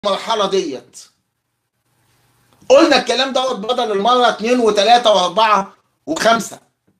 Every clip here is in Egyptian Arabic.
المرحله ديت قلنا الكلام دوت بدل المره اتنين وتلاته واربعه وخمسه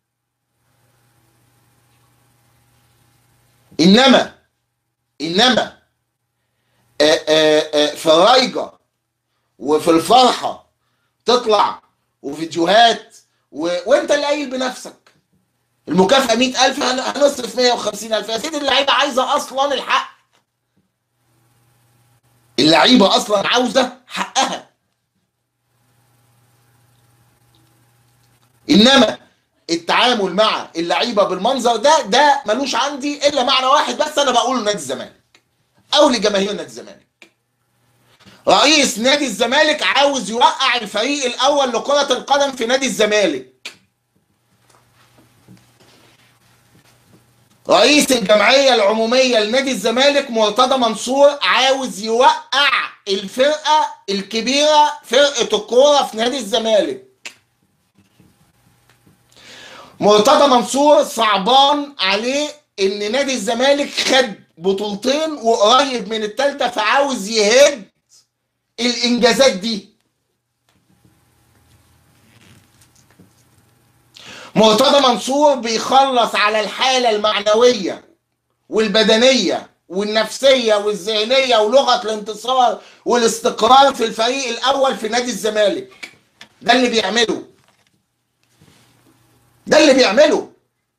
انما انما آآ آآ في الرايجه وفي الفرحه تطلع وفيديوهات و... وانت اللي قايل بنفسك المكافأة 100000 هن- هنصرف 150000 يا سيدي اللعيبة عايزة أصلا الحق اللعيبة أصلا عاوزة حقها إنما التعامل مع اللعيبة بالمنظر ده ده ملوش عندي إلا معنى واحد بس أنا بقوله لنادي الزمالك أو لجماهير نادي الزمالك رئيس نادي الزمالك عاوز يوقع الفريق الأول لكرة القدم في نادي الزمالك رئيس الجمعية العمومية لنادي الزمالك مرتضى منصور عاوز يوقع الفرقة الكبيرة فرقة الكورة في نادي الزمالك مرتضى منصور صعبان عليه ان نادي الزمالك خد بطولتين وقريب من التالتة فعاوز يهد الانجازات دي مرتضى منصور بيخلص على الحالة المعنوية والبدنية والنفسية والذهنية ولغة الانتصار والاستقرار في الفريق الأول في نادي الزمالك ده اللي بيعمله ده اللي بيعمله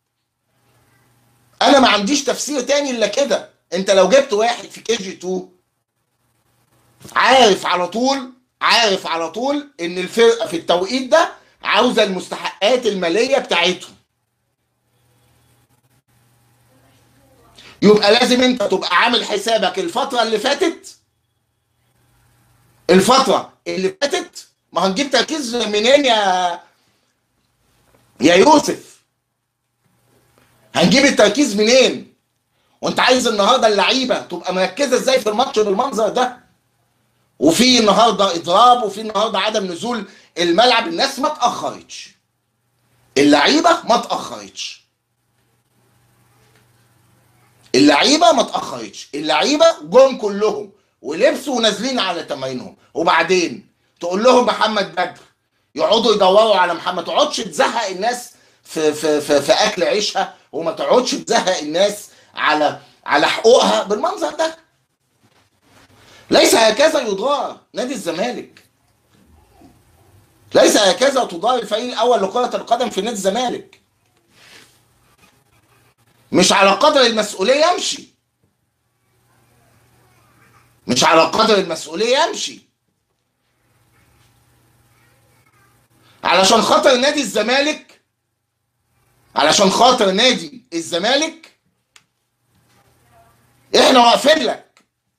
أنا ما عنديش تفسير تاني إلا كده أنت لو جبت واحد في كي جي 2 عارف على طول عارف على طول إن الفرقة في التوقيت ده عاوزه المستحقات الماليه بتاعتهم يبقى لازم انت تبقى عامل حسابك الفتره اللي فاتت الفتره اللي فاتت ما هنجيب تركيز منين يا يا يوسف هنجيب التركيز منين وانت عايز النهارده اللعيبه تبقى مركزه ازاي في الماتش بالمنظر ده وفي النهارده اضراب وفي النهارده عدم نزول الملعب الناس ما اتاخرتش اللعيبه ما اتاخرتش اللعيبه ما اتاخرتش اللعيبه جم كلهم ولبسوا ونازلين على تمارينهم وبعدين تقول لهم محمد بدر يقعدوا يدوروا على محمد ما تقعدش تزهق الناس في في في, في اكل عيشها وما تقعدش تزهق الناس على على حقوقها بالمنظر ده ليس هكذا يدار نادي الزمالك ليس هكذا تدار الفريق الاول لكره القدم في نادي الزمالك مش على قدر المسؤوليه يمشي مش على قدر المسؤوليه يمشي علشان خاطر نادي الزمالك علشان خاطر نادي الزمالك احنا واقفين لك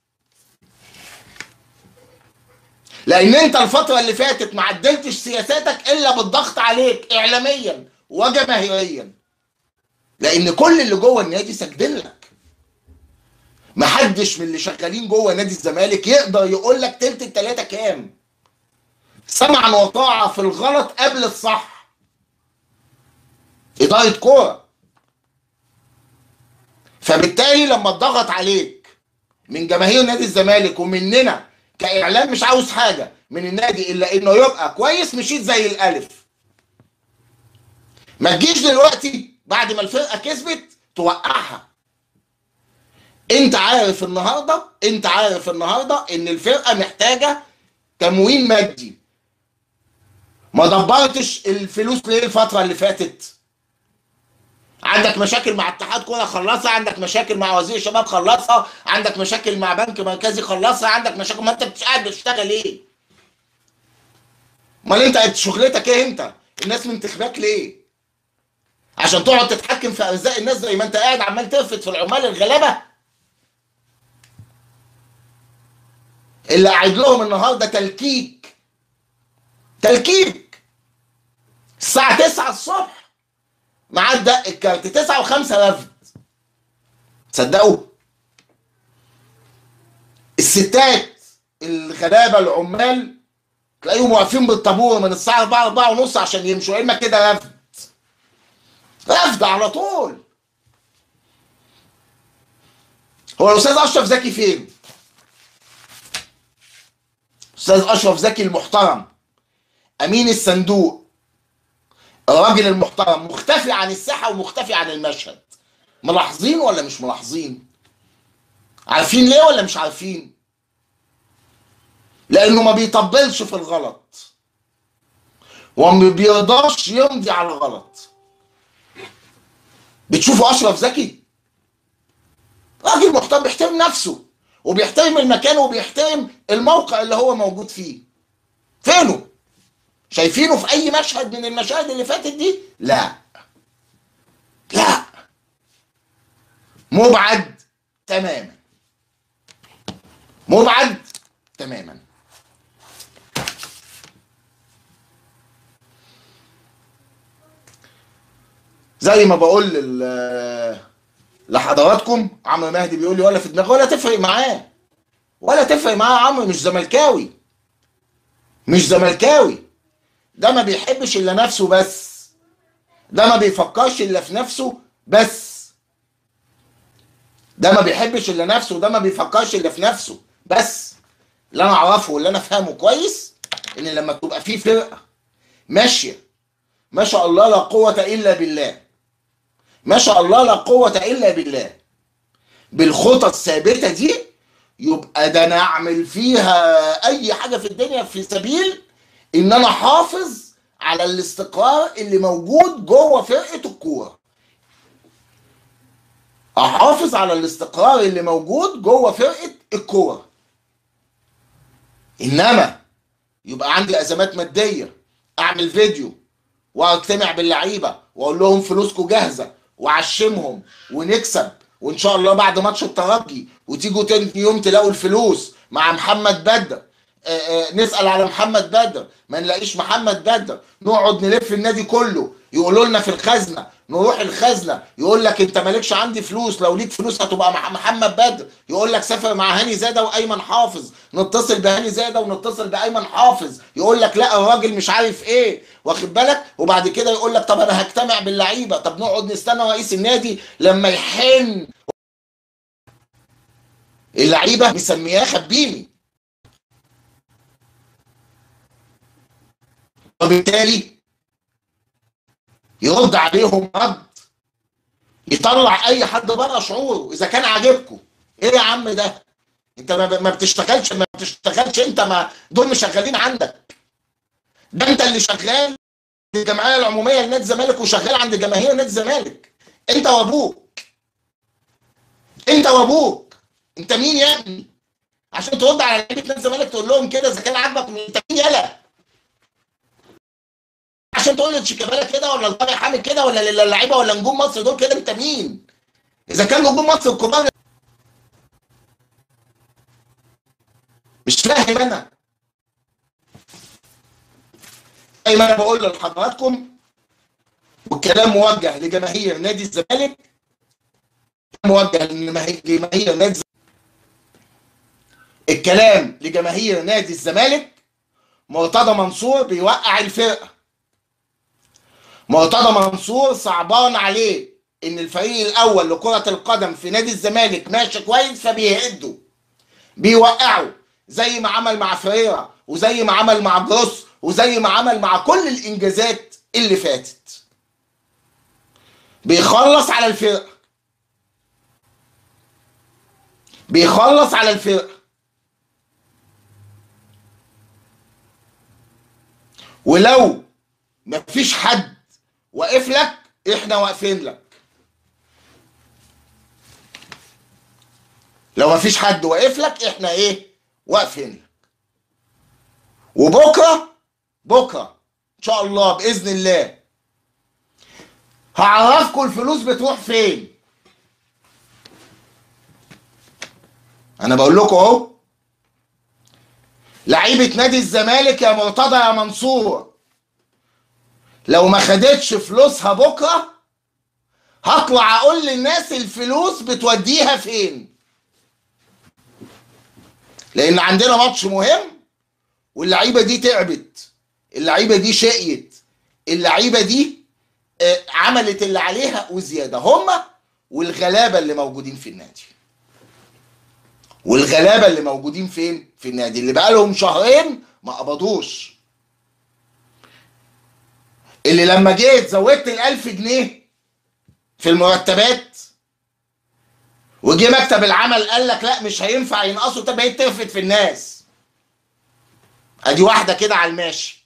لان انت الفتره اللي فاتت ما عدلتش سياساتك الا بالضغط عليك اعلاميا وجماهيريا لان كل اللي جوه النادي ساجدين لك محدش من اللي شغالين جوه نادي الزمالك يقدر يقول لك تلت التلاته كام سمعا وطاعه في الغلط قبل الصح اداره كوره فبالتالي لما اتضغط عليك من جماهير نادي الزمالك ومننا كاعلام مش عاوز حاجه من النادي الا انه يبقى كويس مشيت زي الالف ما تجيش دلوقتي بعد ما الفرقه كسبت توقعها انت عارف النهارده انت عارف النهارده ان الفرقه محتاجه تموين مادي ما دبرتش الفلوس ليه الفتره اللي فاتت عندك مشاكل مع اتحاد كوره خلصها عندك مشاكل مع وزير الشباب خلصها عندك مشاكل مع بنك مركزي خلصها عندك مشاكل ما انت مش قاعد بتشتغل ايه امال انت شغلتك ايه انت الناس منتخباك ليه عشان تقعد تتحكم في ارزاق الناس زي ما انت قاعد عمال ترفد في العمال الغلابه اللي قاعد لهم النهارده تلكيك تلكيك الساعه 9 الصبح ميعاد دق الكارت 9 و5 رفد تصدقوا الستات الغلابه العمال تلاقيهم واقفين بالطابور من الساعه 4 4 ونص عشان يمشوا اما كده رفد رفد على طول هو الاستاذ اشرف زكي فين استاذ اشرف زكي المحترم امين الصندوق الراجل المحترم مختفي عن الساحه ومختفي عن المشهد ملاحظين ولا مش ملاحظين عارفين ليه ولا مش عارفين لانه ما بيطبلش في الغلط وما بيرضاش يمضي على الغلط بتشوفوا اشرف زكي راجل محترم بيحترم نفسه وبيحترم المكان وبيحترم الموقع اللي هو موجود فيه فينه شايفينه في اي مشهد من المشاهد اللي فاتت دي لا لا مبعد تماما مبعد تماما زي ما بقول لل- لحضراتكم عمرو مهدي بيقول لي ولا في دماغه ولا تفرق معاه ولا تفرق معاه عمرو مش زملكاوي مش زملكاوي ده ما بيحبش الا نفسه بس ده ما بيفكرش الا في نفسه بس ده ما بيحبش الا نفسه وده ما بيفكرش الا في نفسه بس اللي انا اعرفه واللي انا فاهمه كويس ان لما تبقى في فرقه ماشيه ما شاء الله لا قوه الا بالله ما شاء الله لا قوه الا بالله بالخطط الثابته دي يبقى ده انا اعمل فيها اي حاجه في الدنيا في سبيل ان انا احافظ على الاستقرار اللي موجود جوه فرقه الكوره احافظ على الاستقرار اللي موجود جوه فرقه الكوره انما يبقى عندي ازمات ماديه اعمل فيديو واجتمع باللعيبه واقول لهم فلوسكم جاهزه وعشمهم ونكسب وان شاء الله بعد ماتش الترجي وتيجوا تاني يوم تلاقوا الفلوس مع محمد بدر آه، آه، نسال على محمد بدر ما نلاقيش محمد بدر نقعد نلف النادي كله يقولوا لنا في الخزنه نروح الخزنه يقول لك انت مالكش عندي فلوس لو ليك فلوس هتبقى مع محمد بدر يقول لك سافر مع هاني زاده وايمن حافظ نتصل بهاني زاده ونتصل بايمن حافظ يقول لك لا الراجل مش عارف ايه واخد بالك وبعد كده يقول لك طب انا هجتمع باللعيبه طب نقعد نستنى رئيس النادي لما يحن اللعيبه مسمياه خبيني وبالتالي يرد عليهم رد يطلع اي حد بره شعوره اذا كان عاجبكم ايه يا عم ده انت ما ما بتشتغلش ما بتشتغلش انت ما دول مش شغالين عندك ده انت اللي شغال في الجمعيه العموميه لنادي الزمالك وشغال عند جماهير نادي الزمالك انت وابوك انت وابوك انت مين يا ابني عشان ترد على لعيبه نادي الزمالك تقول لهم كده اذا كان عاجبك انت مين يالا عشان تقول لي شيكابالا كده ولا طارق حامد كده ولا اللعيبه ولا نجوم مصر دول كده انت مين؟ اذا كان نجوم مصر الكبار مش فاهم انا زي ما انا بقول لحضراتكم والكلام موجه لجماهير نادي الزمالك موجه لجماهير نادي الزمالك الكلام لجماهير نادي الزمالك مرتضى منصور بيوقع الفرقه مرتضى منصور صعبان عليه ان الفريق الاول لكره القدم في نادي الزمالك ماشي كويس فبيهده بيوقعه زي ما عمل مع فريرا وزي ما عمل مع بروس وزي ما عمل مع كل الانجازات اللي فاتت بيخلص على الفرقه بيخلص على الفرقه ولو مفيش حد واقف لك احنا واقفين لك لو مفيش حد واقف لك احنا ايه واقفين لك وبكره بكره ان شاء الله باذن الله هعرفكم الفلوس بتروح فين انا بقول لكم اهو لعيبه نادي الزمالك يا مرتضى يا منصور لو ما خدتش فلوسها بكره هطلع اقول للناس الفلوس بتوديها فين لان عندنا ماتش مهم واللعيبه دي تعبت اللعيبه دي شقيت اللعيبه دي آه، عملت اللي عليها وزياده هما والغلابه اللي موجودين في النادي والغلابه اللي موجودين فين في النادي اللي بقى لهم شهرين ما قبضوش اللي لما جيت زودت ال1000 جنيه في المرتبات وجه مكتب العمل قال لك لا مش هينفع ينقصوا انت بقيت ترفد في الناس ادي واحده كده على الماشي